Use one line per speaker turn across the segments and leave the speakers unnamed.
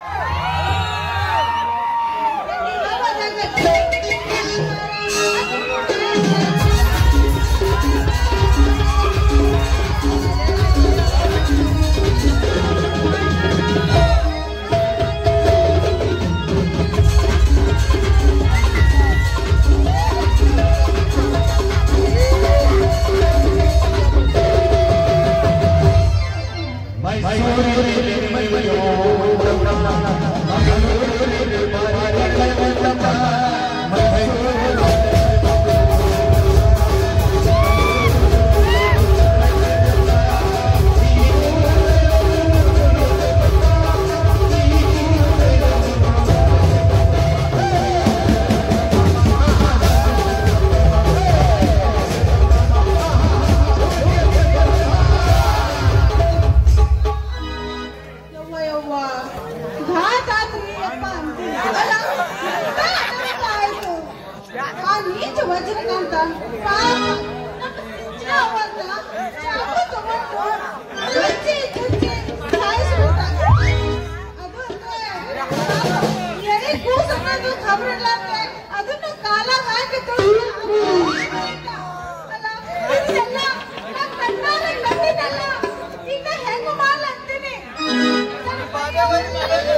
ಯವ್ವ ಯವ್ವ ಘಾತ ಆತ್ರಿ ಯಪ್ಪ ಅಂತೀನಿ. ಅಲ್ಲ, ಎಂತ ಅನಾಹುತ ಆಯ್ತು? ಆ ನೀಚ ವಜ್ರಕಾಂತ ಪಾಪ ನಮ್ಮ ಸಿಂಚನ ಅವ್ವನ್ನ ಚಾಕು ತಗೊಂಡು ಚುಚ್ಚಿ ಚುಚ್ಚಿ ಸಾಯಿಸ್ಬಿಟ್ಟ. ಅದು ಅಲ್ದೆ, ಪಾಪ ಎಳೆ ಕೂಸನ್ನೋದು ಖಬರ್ ಇಲ್ಲಾಂದ್ರೆ ಅದನ್ನ ಕಾಲಾಗ್ ಹಾಕಿ ತುಳ್ದ. ಅಲ್ಲ, ಇದೆಲ್ಲ ನಾನ್ ಕಣ್ಣಾರೆ ಕಂಡಿದ್ದಲ್ಲ. ಈಗ ಹೆಂಗ್ ಮಾಡ್ಲಂತೀನಿ? ನನ್ನ ಮಗ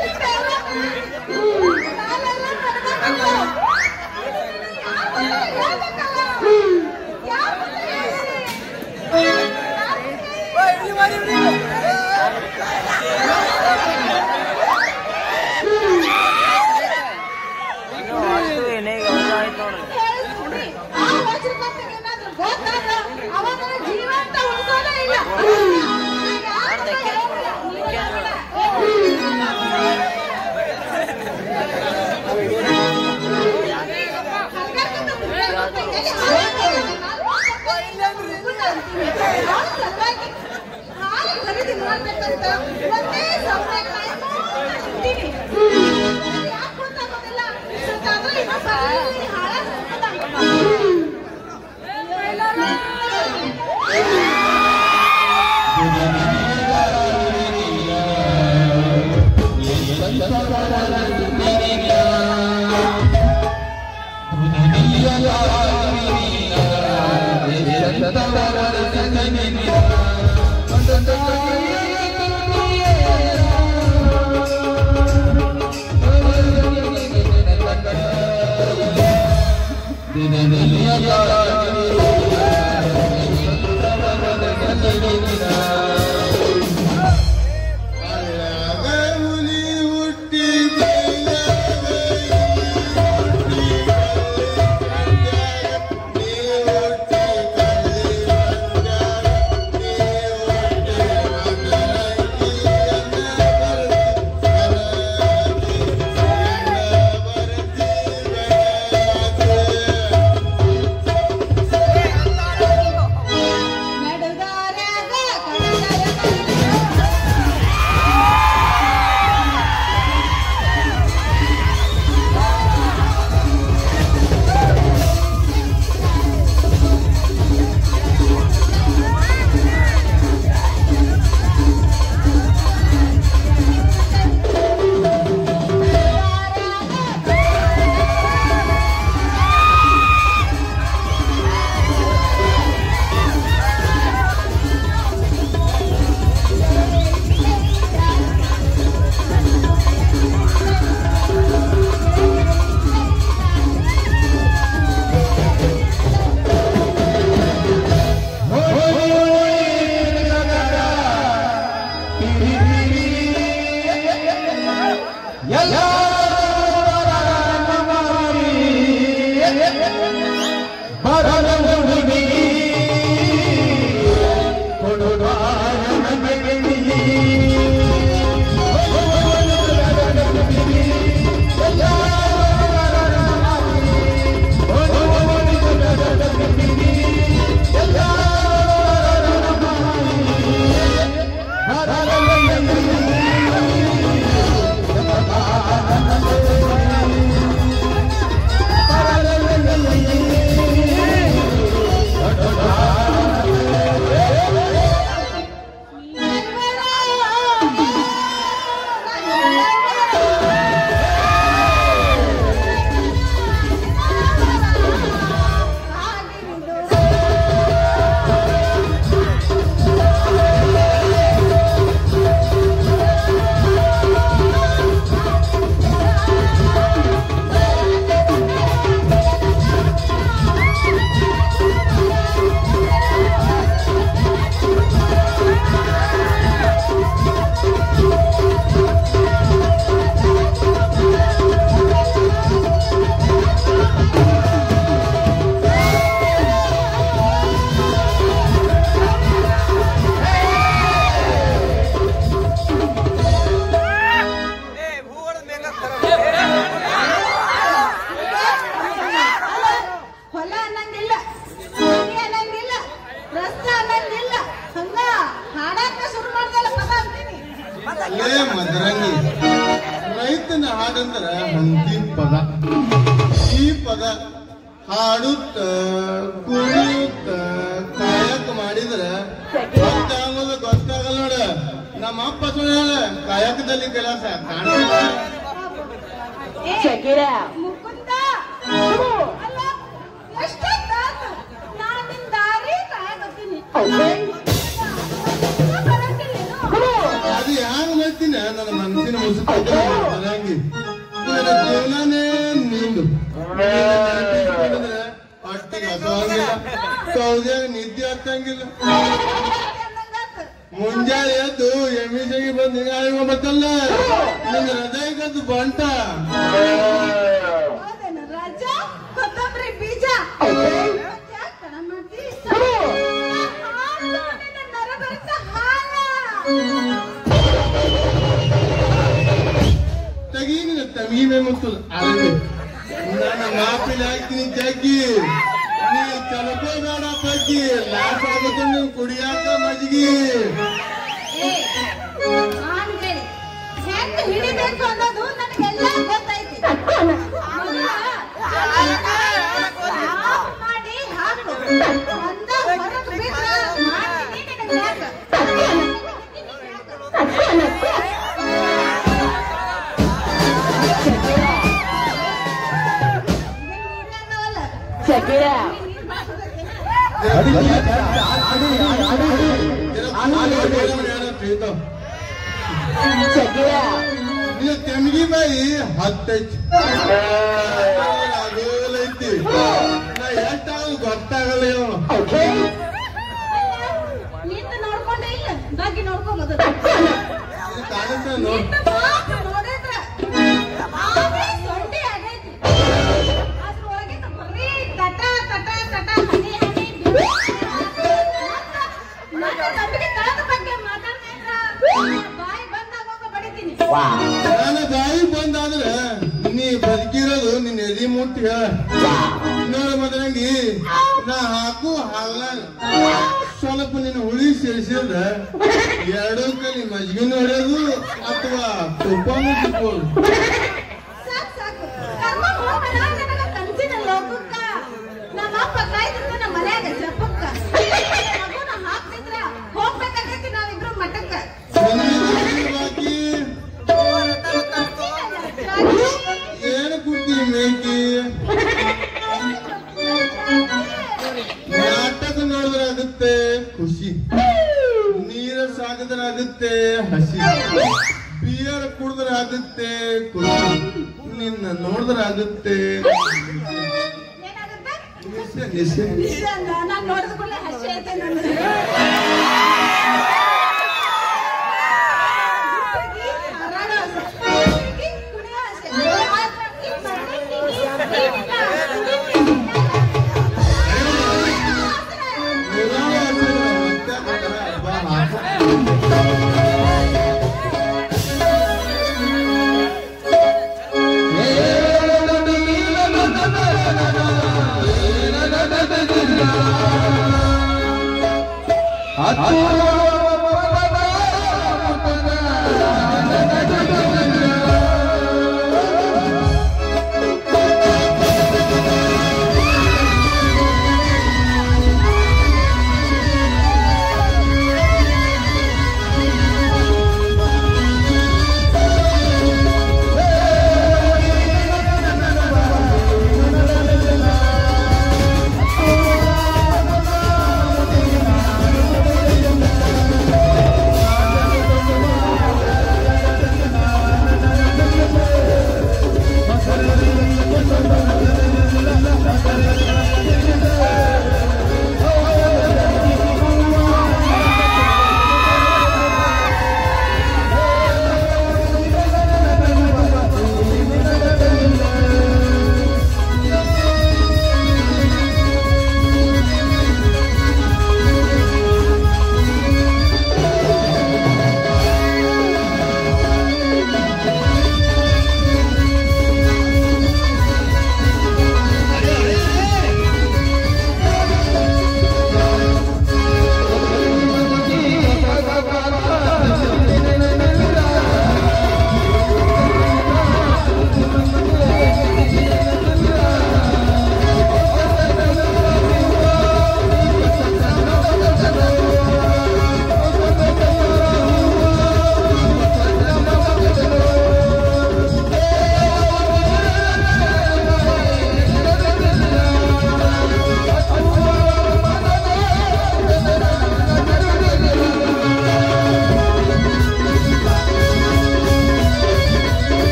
ಕಾಲೆಲ್ಲ ಕಡ್ದಾಕತ್ತು. ಯಾರ್ ಮುಂದೆ ಹೇಳ್ಬೇಕಲ್ಲ? ಯಾರ್ ಮುಂದೆ ಹೇಳಿ? ಯಾರ್ ಮುಂದೆ ಹೇಳಿ? ಹೇಳ್ತೀನಿ. ಆ ವಜ್ರಕಂತಗೆ ಏನಾದ್ರೂ ಗೊತ್ತಾದ್ರೆ ಅವ ನನ್ನ ಜೀವಂತ ಉಳ್ಸೋದೇ ಇಲ್ಲ. ಯಾರ್ ಮುಂದೆ ಹೇಳ್ಬೇಡ? ನೀನೇ ಹೇಳ್ಬೇಡ. ಖರೀದಿ ಮಾಡ್ಬೇಕಂತ ಒಂದೇ ಸಮಯ ಕಾಯ್ಕೊಂಡಿದ್ದೀನಿ. ಯಾಕ್ ಗೊತ್ತಾಗೋದಿಲ್ಲ? ಇಷ್ಟೊತ್ತಾದ್ರೂ ಇನ್ನೂ ಬರ್ಲಿಲ್ಲ, ಈ ಹಾಳಾಗ್
ಹುಲಿ ಹುಟ್ಟಿ
ನಡುಗಾರ್ಯಾಗ ಕಡಲರ ಕಡಲ.
ಿ ಏನ ಹಾಡಂದ್ರ ಹಂತಿ ಪದ ಈ ಪದ ಹಾಡುತ್ತ ಕುಣಿಯುತ್ತ ಕಾಯಕ ಮಾಡಿದ್ರ ಗೊತ್ತಾಗೋದು ಗೊತ್ತಾಗಲ್ಲ ನೋಡ ನಮ್ಮ ಅಪ್ಪ ಸುಳ್ಳ ಕಾಯಕದಲ್ಲಿ ಕೆಲಸ ಕಾಣಿಲ್ಲ
ಏ,
Check it out.
ಮುಕುಂದ ಅಲ್ಲ ಎಷ್ಟೊತ್ತಾತು ನಾನು ನಿನ್ ದಾರಿ ಕಾಯಕತ್ತೀನಿ
Okay.
ಬರಂಗಿಲ್ಲೇನು?
ಅದು ಹ್ಯಾಂಗ ಮಾಡ್ತೀನ ನನ್ನ ಮನಸ್ಸಿನ ಮುಸುಕಿದ್ರೆ ಬರಂಗಿ ನನ್ನ ಜೀವನನೇ ನಿಂದು ಅಷ್ಟಿಗೆ ಹಸುವಾಗಿಲ್ಲ ಸೌದ್ಯಾಗ ನಿದ್ದೆ ಹತ್ತಂಗಿಲ್ಲ
ಅನ್ನಂಗಾತು.
ಮುಂಜಾನೆ ಎದ್ದು ಎಮಿಷಗಿ ಬಂದು ಹಿಂಗಾಳಿಗೊಮ್ಮತ್ತಲ್ಲ ನಿನ್ನ ಹೃದಯಕ್ಕದು ಬಂಟ
ಹೌದೇನು? ರಾಜ ಕೊತ್ತಂಬರಿ ಬೀಜ ಮತ್ತ್ಯಾಕ್ ಕಣ ಮಾಡ್ತಿ? ಹಾಲು, ನಿನ್ನ ನರಭರಿತ ಹಾಲ.
ತೆಗಿ ನಿನ್ನ ತಮೀಮೆ ಮತ್ತು ಅಳವೆ ನನ್ನ ಮಾಪಿನ ಹಾಕ್ತೀನಿ ಜಗ್ಗಿ ನೀ ಕಲ್ಕೋಬೇಡ ಬಗ್ಗಿ ಲಾಸ್ ಆಗುತ್ತೆ ನೀವು ಕುಡಿಯಾಕ ಮಜ್ಗಿ
ಏ, ಆನ್ಗಳಿ. ಹೆಂಗ್ ಹಿಡಿಬೇಕು ಅನ್ನೋದು ನನಗೆಲ್ಲ ಗೊತ್ತೈತಿ ಅವನ್ನ ಸಾಫ್ ಮಾಡಿ ಹಾಕು ಒಂದ ಹೊರಗ್ ಬಿಟ್ರೆ ಮಾಡ್ತೀನಿ ನಿನಗ್ ಯಾಕ? ನೀನ್ ಅನ್ನವಲ್ಲ.
Check it out.
ನೀನ್ ಮಾಡ್ಬೇಕು.
Check it out.
ನಿನ್ನ ತೆಮ್ಗಿ ಬಾಯಿ ಹತ್ತೈತಿ ಅಗೋಲೈತಿ ನಾ ಎಷ್ಟಾಗ ಗೊತ್ತಾಗಲ್ಲ ಇವ
Okay.
ನಿಂತ ನೋಡ್ಕೊಂಡೆ ಇಲ್ಲ ಬಗ್ಗೆ ನೋಡ್ಕೊಂಬೋದು
ಇದು ಕಾಣುತ್ತ ನೋಡ್
ನಿಂತ ಮಾತ್ರ ನೋಡಿದ್ರ ಆವೇ ಸೊಂಡಿ ಆಗೈತಿ ಅದ್ರೊಳಗಿಂದ ಬರೀ ತಟ ತಟ ತಟ ಹನಿ ಹನಿ ಬೀಳ್- ನನ್ನ ತಮ್ಮಿಗೆ ಕಳೆದ ಬಗ್ಗೆ ಮಾತಾಡ್ತಿದ್ರ ಬಾಯಿ ಬಂದಾಗ ಬಡಿತೀನಿ
Wow.
ನನ್ನ ಬಾಯಿ ಬಂದಾದ್ರೆ ನೀ ಬದುಕಿರೋದು ನಿನ್ನ ಎದಿ ಮುಟ್ಟಿ ಹೇಳ ನೋಡ ಮದ್ರಂಗಿ ನಾ ಹಾಕು ಹಾಲ ಸ್ವಲ್ಪ ನಿನ್ನ ಹುಳಿ ಸೇರಿಸಿದ್ರ ಎರಡೂ ಕಲಿ ಮಜ್ಗಿನ ಹೊಡೆಯೋದು ಅಥವಾ ತುಪ್ಪನೂ ತಿಕ್ಕೋದು
ಸಾಕ್ ಸಾಕು ಕರ್ಮ ಹೋಗ್ಬೇಡ ನನಗ ಕನ್ಸಿನ ಲೋಕಕ್ಕ ನಮ್ಮ ಅಪ್ಪ ಕಾಯ್ತಿರ್ತ ನಮ್ಮ ಮನ್ಯಾಗ ಜಪ್ಪಕ್ಕ ಮಗುನ ಹಾಕ್ತಿದ್ರ ಹೋಗ್ಬೇಕಾಗೈತಿ ನಾವಿಬ್ರು ಮಠಕ್ಕ
ನಿನ್ನ ಬಾಕಿ ಏನು ಕುಟ್ಟಿ ಮೇಕಿ ನಾಟಕ ನೋಡಿದ್ರೆ ಆಗುತ್ತೆ ಖುಷಿ ನೀರ ಸಾಗಿದ್ರೆ ಆಗುತ್ತೆ ಹಸಿ ಬಿಯರ್ ಕುಡಿದ್ರೆ ಆಗುತ್ತೆ ಖುಷಿ ನಿನ್ನ ನೋಡಿದ್ರೆ ಆಗುತ್ತೆ
ಏನಾಗುತ್ತೆ
ನಿಸೆ ನಿಸೆ
ಇದನ್ನ ನಾನ್ ನೋಡಿದ ಕೂಡಲೇ ಹಸಿ ಐತೆ ನನಗೆ ಹುಡುಗಿ ಹಾರಾಡೋ ಆಸೆ. ಹುಡುಗಿ ಕುಣಿಯೋ ಆಸೆ. ಈ ಮಣ್ಣಿಗೆ ಈ ಮೀನಿನ
ಹತ್ತು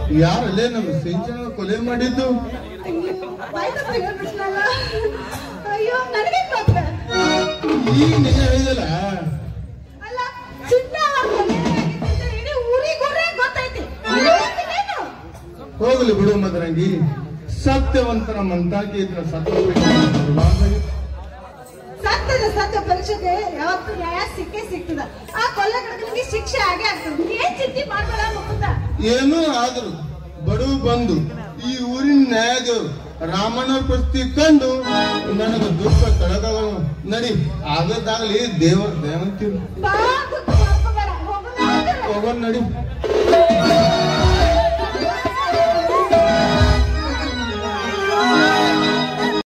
ಯಾರಲ್ಲೇ ನಮ್ಮ ಸಿಂಚನ ಕೊಲೆ ಮಾಡಿದ್ದು
ಅಯ್ಯೋ ಬಾಯ್ ತಪ್ಪ ಹೇಳ್ಬಿಟ್ನಲ್ಲ ಅಯ್ಯೋ ನನಗೆ ಗೊತ್ತ
ಈಗ ನಿಜ ಹೇಳಿದಲ್ಲ
ಅಲ್ಲ ಚಿನ್ನ ಕೊಲೆ ಆಗಿತ್ತು ಅಂತ ಇಡೀ ಊರಿಗೂರೇ ಗೊತ್ತೈತಿ ಗೊತ್ತಿಲ್ಲೇನು?
ಹೋಗ್ಲಿ ಬಿಡು ಮದರಂಗಿ ಸತ್ಯವಂತರ ಮಂತಾಕಿ ಇದ್ರ ಸತ್ಯ
ಸತ್ಯದ ಸತ್ಯ ಪರೀಕ್ಷೆಗೆ ಯಾವತ್ತು ನ್ಯಾಯ ಸಿಕ್ಕೇ ಸಿಗ್ತದ ಆ ಕೊಲ್ಲಗಡಗನಿಗೆ ಶಿಕ್ಷೆ ಆಗೇ ಆಗ್ತದೆ ನೀ ಏನ್ ಚಿಂತೆ ಮಾಡ್ಬೇಡ ಮುಕುಂದ
ಏನೂ ಆದ್ರು ಬಡವು ಬಂದು ಈ ಊರಿನ ನ್ಯಾಯದೇವ್ರು ರಾಮಣ್ಣವ್ರ ಪರಿಸ್ಥಿತಿ ಕಂಡು ನನಗ ದುಃಖ ತಡಕಗಳು ನಡಿ ಆಗದ್ದಾಗ್ಲಿ ದೇವರ ದಯವಂತೀರು
ಬಾ ದುಃಖ ಮಾಡ್ಕೋಬೇಡ ಹೋಗೋಣ
ಹೋಗೋಣ ನಡಿ